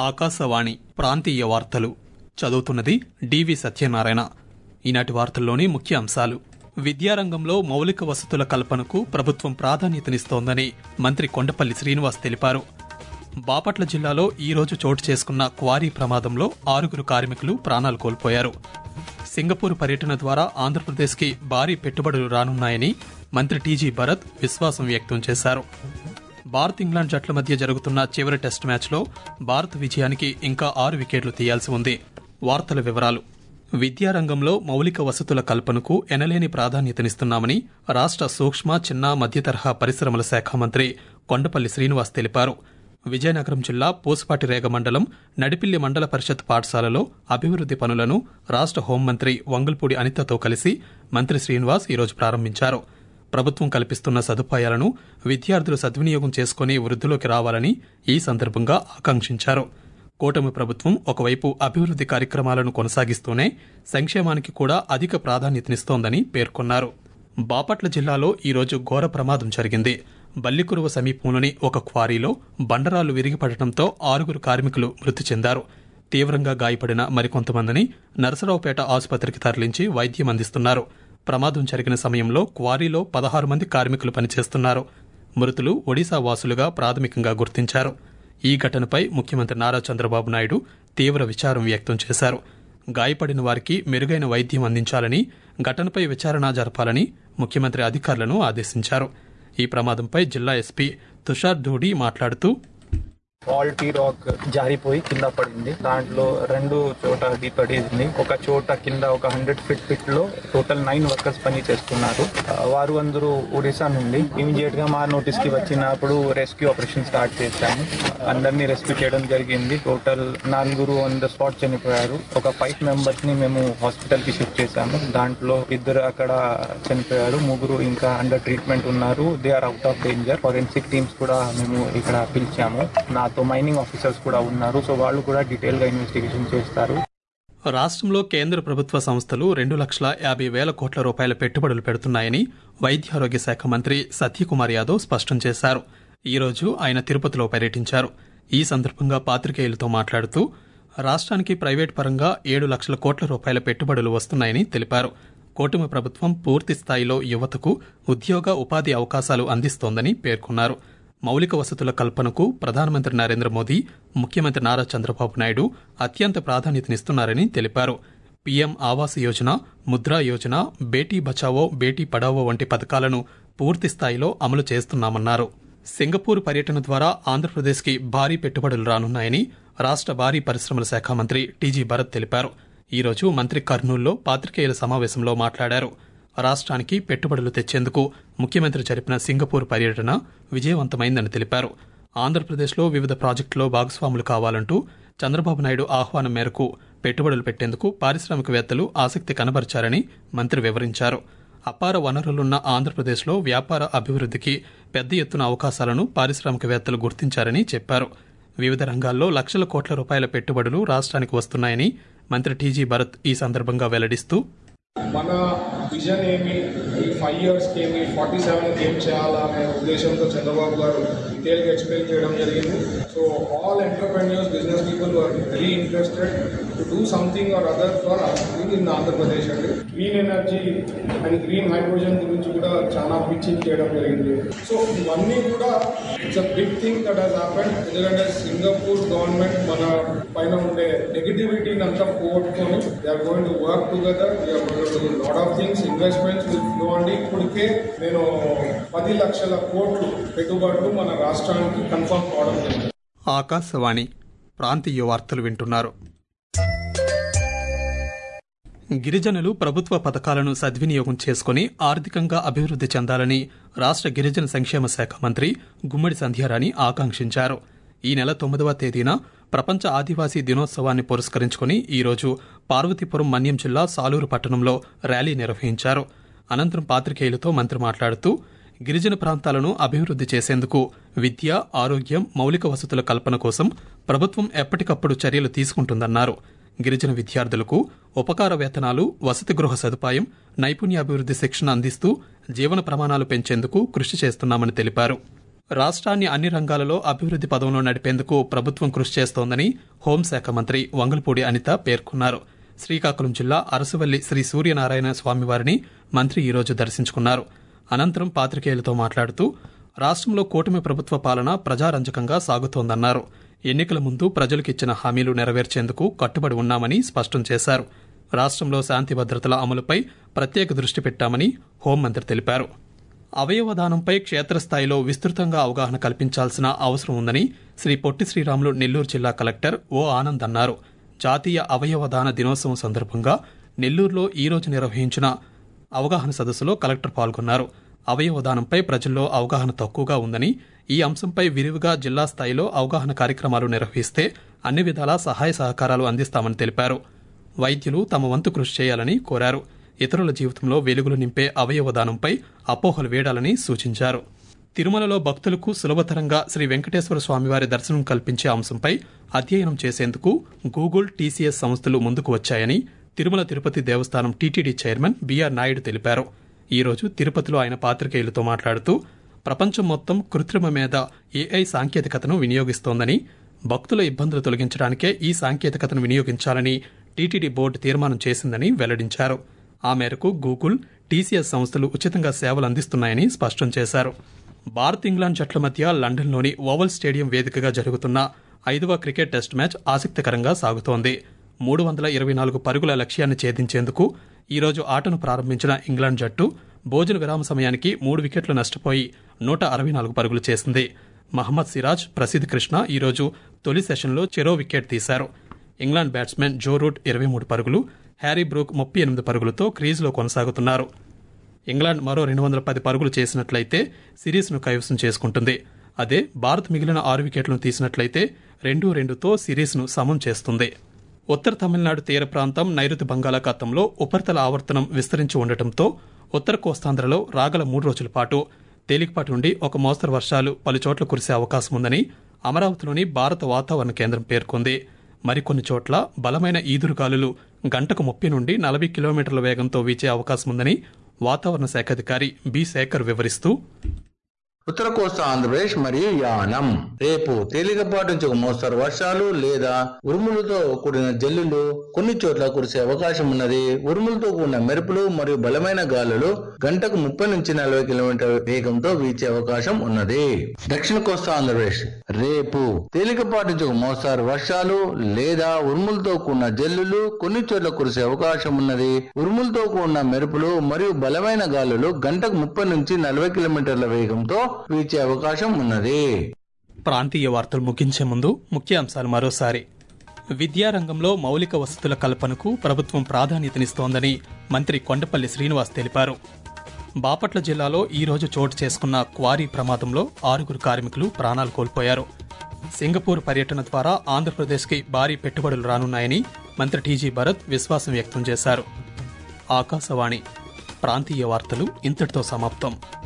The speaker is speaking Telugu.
ఆకాశవాణి ప్రాంతీయ వార్తలు చదువుతున్నది డివి సత్యనారాయణ ఈనాటి వార్తల్లోని ముఖ్య అంశాలు విద్యారంగంలో మౌలిక వసతుల కల్పనకు ప్రభుత్వం ప్రాధాన్యతనిస్తోందని మంత్రి కొండపల్లి శ్రీనివాస్ తెలిపారు బాపట్ల జిల్లాలో ఈ రోజు చోటు చేసుకున్న క్వారీ ప్రమాదంలో ఆరుగురు కార్మికులు ప్రాణాలు కోల్పోయారు సింగపూర్ పర్యటన ద్వారా ఆంధ్రప్రదేశ్కి భారీ పెట్టుబడులు రానున్నాయని మంత్రి టీజీ భరత్ విశ్వాసం వ్యక్తం చేశారు భారత్ ఇంగ్లాండ్ జట్ల మధ్య జరుగుతున్న చివరి టెస్ట్ మ్యాచ్లో భారత్ విజయానికి ఇంకా ఆరు వికెట్లు తీయాల్సి ఉంది వార్తల వివరాలు విద్యారంగంలో మౌలిక వసతుల కల్పనకు ఎనలేని ప్రాధాన్యతనిస్తున్నామని రాష్ట సూక్ష్మ చిన్న మధ్యతరహా పరిశ్రమల శాఖ మంత్రి కొండపల్లి శ్రీనివాస్ తెలిపారు విజయనగరం జిల్లా పూసపాటిరేగ మండలం నడిపిల్లి మండల పరిషత్ పాఠశాలలో అభివృద్ది పనులను రాష్ట హోంమంత్రి వంగల్పూడి అనితతో కలిసి మంత్రి శ్రీనివాస్ ఈరోజు ప్రారంభించారు ప్రభుత్వం కల్పిస్తున్న సదుపాయాలను విద్యార్థులు సద్వినియోగం చేసుకుని వృద్ధిలోకి రావాలని ఈ సందర్భంగా ఆకాంక్షించారు కూటమి ప్రభుత్వం ఒకవైపు అభివృద్ది కార్యక్రమాలను కొనసాగిస్తూనే సంక్షేమానికి కూడా అధిక ప్రాధాన్యతనిస్తోందని పేర్కొన్నారు బాపట్ల జిల్లాలో ఈరోజు ఘోర ప్రమాదం జరిగింది బల్లికురువ సమీపంలోని ఒక క్వారీలో బండరాలు విరిగిపడటంతో ఆరుగురు కార్మికులు మృతి చెందారు తీవ్రంగా గాయపడిన మరికొంతమందిని నరసరావుపేట ఆసుపత్రికి తరలించి వైద్యం అందిస్తున్నారు ప్రమాదం జరిగిన సమయంలో క్వారీలో పదహారు మంది కార్మికులు పనిచేస్తున్నారు మృతులు ఒడిశా వాసులుగా ప్రాథమికంగా గుర్తించారు ఈ ఘటనపై ముఖ్యమంత్రి నారా చంద్రబాబు నాయుడు తీవ్ర విచారం వ్యక్తం చేశారు గాయపడిన వారికి మెరుగైన వైద్యం అందించాలని ఘటనపై విచారణ జరపాలని ముఖ్యమంత్రి అధికారులను ఆదేశించారు ఈ ప్రమాదంపై జిల్లా ఎస్పీ తుషార్ ధూడి మాట్లాడుతూ ఆల్ టీ రాక్ జారిపోయి కింద పడింది దాంట్లో రెండు చోట అది పడింది ఒక చోట కింద ఒక హండ్రెడ్ ఫిట్ ఫిట్ లో టోటల్ నైన్ వర్కర్స్ పని చేస్తున్నారు ఆ, వారు అందరూ ఒడిశా నుండి ఇమీడియట్ గా మా నోటీస్ కి వచ్చినప్పుడు రెస్క్యూ ఆపరేషన్ స్టార్ట్ చేశాము అందరినీ రెస్క్యూ చేయడం జరిగింది టోటల్ నలుగురు ఆన్ ద స్పాట్ చనిపోయారు ఒక ఫైవ్ మెంబర్స్ ని మేము హాస్పిటల్ కి షిఫ్ట్ చేశాము దాంట్లో ఇద్దరు అక్కడ చనిపోయారు ముగ్గురు ఇంకా అండర్ ట్రీట్మెంట్ ఉన్నారు they are out of danger forensic teams కూడా మేము ఇక్కడ పిలిచాము నాతో మైనింగ్ ఆఫీసర్స్ కూడా ఉన్నారు సో వాళ్ళు కూడా డీటెయిల్ గా ఇన్వెస్టిగేషన్ చేస్తారు రాష్ట్రంలో కేంద్ర ప్రభుత్వ సంస్థలు రెండు లక్షల యాభై వేల కోట్ల రూపాయల పెట్టుబడులు పెడుతున్నాయని వైద్యారోగ్య శాఖ మంత్రి సత్యకుమార్ యాదవ్ స్పష్టం చేశారు ఈ రోజు ఆయన తిరుపతిలో పర్యటించారు ఈ సందర్భంగా పాత్రికేయులతో మాట్లాడుతూ రాష్ట్రానికి ప్రైవేట్ పరంగా ఏడు లక్షల కోట్ల రూపాయల పెట్టుబడులు వస్తున్నాయని తెలిపారు కూటమి ప్రభుత్వం పూర్తి స్థాయిలో యువతకు ఉద్యోగ ఉపాధి అవకాశాలు అందిస్తోందని పేర్కొన్నారు మౌలిక వసతుల కల్పనకు ప్రధానమంత్రి నరేంద్ర మోదీ ముఖ్యమంత్రి నారా చంద్రబాబు నాయుడు అత్యంత ప్రాధాన్యతనిస్తున్నారని తెలిపారు పీఎం ఆవాస్ యోజన ముద్రా యోజన బేటీ బచావో బేటీ పడావో వంటి పథకాలను పూర్తి స్థాయిలో అమలు చేస్తున్నామన్నారు సింగపూర్ పర్యటన ద్వారా ఆంధ్రప్రదేశ్కి భారీ పెట్టుబడులు రానున్నాయని రాష్ట్ర భారీ పరిశ్రమల శాఖ మంత్రి టీజీ భరత్ తెలిపారు ఈ రోజు మంత్రి కర్నూల్లో పాత్రికేయుల సమావేశంలో మాట్లాడారు రాష్ట్రానికి పెట్టుబడులు తెచ్చేందుకు ముఖ్యమంత్రి జరిపిన సింగపూర్ పర్యటన విజయవంతమైందని తెలిపారు ఆంధ్రప్రదేశ్లో వివిధ ప్రాజెక్టులో భాగస్వాములు కావాలంటూ చంద్రబాబు నాయుడు ఆహ్వానం మేరకు పెట్టుబడులు పెట్టేందుకు పారిశ్రామికవేత్తలు ఆసక్తి కనబరిచారని మంత్రి వివరించారు అపార వనరులున్న ఆంధ్రప్రదేశ్లో వ్యాపార అభివృద్ధికి పెద్ద ఎత్తున అవకాశాలను పారిశ్రామికవేత్తలు గుర్తించారని చెప్పారు వివిధ రంగాల్లో లక్షల కోట్ల రూపాయల పెట్టుబడులు రాష్ట్రానికి వస్తున్నాయని మంత్రి టీజీ భరత్ ఈ సందర్భంగా వెల్లడిస్తూ మన విజన్ ఏమి ఈ ఫైవ్ ఇయర్స్కి ఏమి ఫార్టీ సెవెన్కి ఏం చేయాలా అనే ఉద్దేశంతో చంద్రబాబు గారు డీటెయిల్గా ఎక్స్ప్లెయిన్ చేయడం జరిగింది so all entrepreneurs business people are very interested to do something or other for in Andhra Pradesh అండి green energy and green hydrogen గురించి కూడా చాలా పిచ్చింగ్ చేయడం జరిగింది సో ఇవన్నీ కూడా it's a big thing that has happen ఎందుకంటే సింగపూర్ గవర్నమెంట్ మన పైన ఉండే నెగిటివిటీని అంతా పోగొట్టుకొని they are going to work together they are going to lot of things investments will flow అండి ఇప్పటికే నేను పది లక్షల కోట్లు పెట్టుబడులు మన రాష్ట్రానికి కన్ఫర్మ్ కావడం జరిగింది ఆకాశవాణి ప్రాంతీయ వార్తలు వింటున్నారు గిరిజనులు ప్రభుత్వ పథకాలను సద్వినియోగం చేసుకుని ఆర్థికంగా అభివృద్ది చెందాలని రాష్ట్ర గిరిజన సంక్షేమ శాఖ మంత్రి గుమ్మడి సంధ్యారాణి ఆకాంక్షించారు ఈ నెల తొమ్మిదవ తేదీన ప్రపంచ ఆదివాసీ దినోత్సవాన్ని పురస్కరించుకుని ఈరోజు పార్వతీపురం మన్యం జిల్లా సాలూరు పట్టణంలో ర్యాలీ నిర్వహించారు అనంతరం పాత్రికేయులతో మంత్రి మాట్లాడుతూ గిరిజన ప్రాంతాలను అభివృద్ది చేసేందుకు విద్య ఆరోగ్యం మౌలిక వసతుల కల్పన కోసం ప్రభుత్వం ఎప్పటికప్పుడు చర్యలు తీసుకుంటుందన్నారు గిరిజన విద్యార్థులకు ఉపకార వేతనాలు వసతి గృహ సదుపాయం నైపుణ్యాభివృద్ది శిక్షణ అందిస్తూ జీవన ప్రమాణాలు పెంచేందుకు కృషి చేస్తున్నామని తెలిపారు రాష్ట్రాన్ని అన్ని రంగాలలో అభివృద్ది పదంలో నడిపేందుకు ప్రభుత్వం కృషి చేస్తోందని హోంశాఖ మంత్రి వంగల్పూడి అనిత పేర్కొన్నారు శ్రీకాకుళం జిల్లా అరసవల్లి శ్రీ సూర్యనారాయణ స్వామివారిని మంత్రి ఈరోజు దర్శించుకున్నారు అనంతరం పాత్రికేయులతో మాట్లాడుతూ రాష్ట్రంలో కూటమి ప్రభుత్వ పాలన ప్రజారంజకంగా సాగుతోందన్నారు ఎన్నికల ముందు ప్రజలకు ఇచ్చిన హామీలు నెరవేర్చేందుకు కట్టుబడి ఉన్నామని స్పష్టం చేశారు రాష్ట్రంలో శాంతి భద్రతల అమలుపై ప్రత్యేక దృష్టి పెట్టామని హోంమంత్రి తెలిపారు అవయవదానంపై క్షేత్రస్థాయిలో విస్తృతంగా అవగాహన కల్పించాల్సిన అవసరం ఉందని శ్రీ పొట్టి శ్రీరాములు నెల్లూరు జిల్లా కలెక్టర్ ఓ ఆనంద్ అన్నారు జాతీయ అవయవదాన దినోత్సవం సందర్భంగా నెల్లూరులో ఈ రోజు నిర్వహించిన అవగాహన సదస్సులో కలెక్టర్ పాల్గొన్నారు అవయవదానంపై ప్రజల్లో అవగాహన తక్కువగా ఉందని ఈ అంశంపై విరివిగా జిల్లా స్థాయిలో అవగాహన కార్యక్రమాలు నిర్వహిస్తే అన్ని విధాలా సహాయ సహకారాలు అందిస్తామని తెలిపారు వైద్యులు తమ వంతు కృషి చేయాలని కోరారు ఇతరుల జీవితంలో వెలుగులు నింపే అవయవదానంపై అపోహలు వేడాలని సూచించారు తిరుమలలో భక్తులకు సులభతరంగా శ్రీ వెంకటేశ్వర స్వామివారి దర్శనం కల్పించే అంశంపై అధ్యయనం చేసేందుకు గూగుల్ టీసీఎస్ సంస్థలు ముందుకు వచ్చాయని తిరుమల తిరుపతి దేవస్థానం టీటీడీ చైర్మన్ బీఆర్ నాయుడు తెలిపారు ఈ రోజు తిరుపతిలో ఆయన పాత్రికేయులతో మాట్లాడుతూ ప్రపంచం మొత్తం కృత్రిమ మీద ఏఐ సాంకేతికతను వినియోగిస్తోందని భక్తుల ఇబ్బందులు తొలగించడానికే ఈ సాంకేతికతను వినియోగించాలని టీటీడీ బోర్డు తీర్మానం చేసిందని వెల్లడించారు ఆ మేరకు గూగుల్ టీసీఎస్ సంస్థలు ఉచితంగా సేవలు అందిస్తున్నాయని స్పష్టం చేశారు భారత్ ఇంగ్లాండ్ జట్ల మధ్య లండన్లోని ఓవల్ స్టేడియం వేదికగా జరుగుతున్న ఐదవ క్రికెట్ టెస్ట్ మ్యాచ్ ఆసక్తికరంగా సాగుతోంది మూడు వందల ఇరవై నాలుగు పరుగుల లక్ష్యాన్ని ఛేదించేందుకు ఈరోజు ఆటను ప్రారంభించిన ఇంగ్లాండ్ జట్టు భోజన విరామ సమయానికి మూడు వికెట్లు నష్టపోయి నూట అరవై నాలుగు పరుగులు చేసింది మహమ్మద్ సిరాజ్ ప్రసిద్ధ్ కృష్ణ ఈరోజు తొలి సెషన్లో చెరో వికెట్ తీశారు ఇంగ్లాండ్ బ్యాట్స్మెన్ జో రూట్ ఇరవై మూడు పరుగులు హ్యారీ బ్రూక్ ముప్పై ఎనిమిది పరుగులతో క్రీజులో కొనసాగుతున్నారు ఇంగ్లాండ్ మరో రెండు వందల పది పరుగులు చేసినట్లయితే సిరీస్ను కైవసం చేసుకుంటుంది అదే భారత్ మిగిలిన ఆరు వికెట్లను తీసినట్లయితే రెండు రెండుతో సిరీస్ను సమం చేస్తుంది ఉత్తర తమిళనాడు తీర ప్రాంతం నైరుతి బంగాళాఖాతంలో ఉపరితల ఆవర్తనం విస్తరించి ఉండటంతో ఉత్తర కోస్తాంధ్రలో రాగల మూడు రోజుల పాటు తేలికపాటి నుండి ఒక మోస్తరు వర్షాలు పలుచోట్ల కురిసే అవకాశం ఉందని అమరావతిలోని భారత వాతావరణ కేంద్రం పేర్కొంది మరికొన్ని చోట్ల బలమైన ఈదురుగాలులు గంటకు ముప్పై నుండి నలభై కిలోమీటర్ల వేగంతో వీచే అవకాశం ఉందని వాతావరణ శాఖ అధికారి బి శేఖర్ వివరిస్తూ ఉత్తర కోస్తా ఆంధ్రప్రదేశ్ మరియు యానం రేపు తేలికపాటి నుంచి ఒక మోస్తరు వర్షాలు లేదా ఉరుములతో కూడిన జల్లులు కొన్ని చోట్ల కురిసే అవకాశం ఉన్నది ఉరుములతో కూడిన మెరుపులు మరియు బలమైన గాలులు గంటకు ముప్పై నుంచి నలభై కిలోమీటర్ వేగంతో వీచే అవకాశం ఉన్నది దక్షిణ కోస్తా ఆంధ్రప్రదేశ్ రేపు తేలికపాటి నుంచి ఒక మోస్తరు వర్షాలు లేదా ఉరుములతో కూడిన జల్లులు కొన్ని చోట్ల కురిసే అవకాశం ఉన్నది ఉరుములతో కూడిన మెరుపులు మరియు బలమైన గాలులు గంటకు ముప్పై నుంచి నలభై కిలోమీటర్ల వేగంతో వీచే అవకాశం ఉన్నది ప్రాంతీయ వార్తలు ముగించే ముందు ముఖ్యాంశాలు మరోసారి విద్యారంగంలో మౌలిక వసతుల కల్పనకు ప్రభుత్వం ప్రాధాన్యతనిస్తోందని మంత్రి కొండపల్లి శ్రీనివాస్ తెలిపారు బాపట్ల జిల్లాలో ఈ రోజు చోటు చేసుకున్న క్వారీ ప్రమాదంలో ఆరుగురు కార్మికులు ప్రాణాలు కోల్పోయారు సింగపూర్ పర్యటన ద్వారా ఆంధ్రప్రదేశ్కి భారీ పెట్టుబడులు రానున్నాయని మంత్రి టీజీ భరత్ విశ్వాసం వ్యక్తం చేశారు ఆకాశవాణి ప్రాంతీయ వార్తలు ఇంతటితో సమాప్తం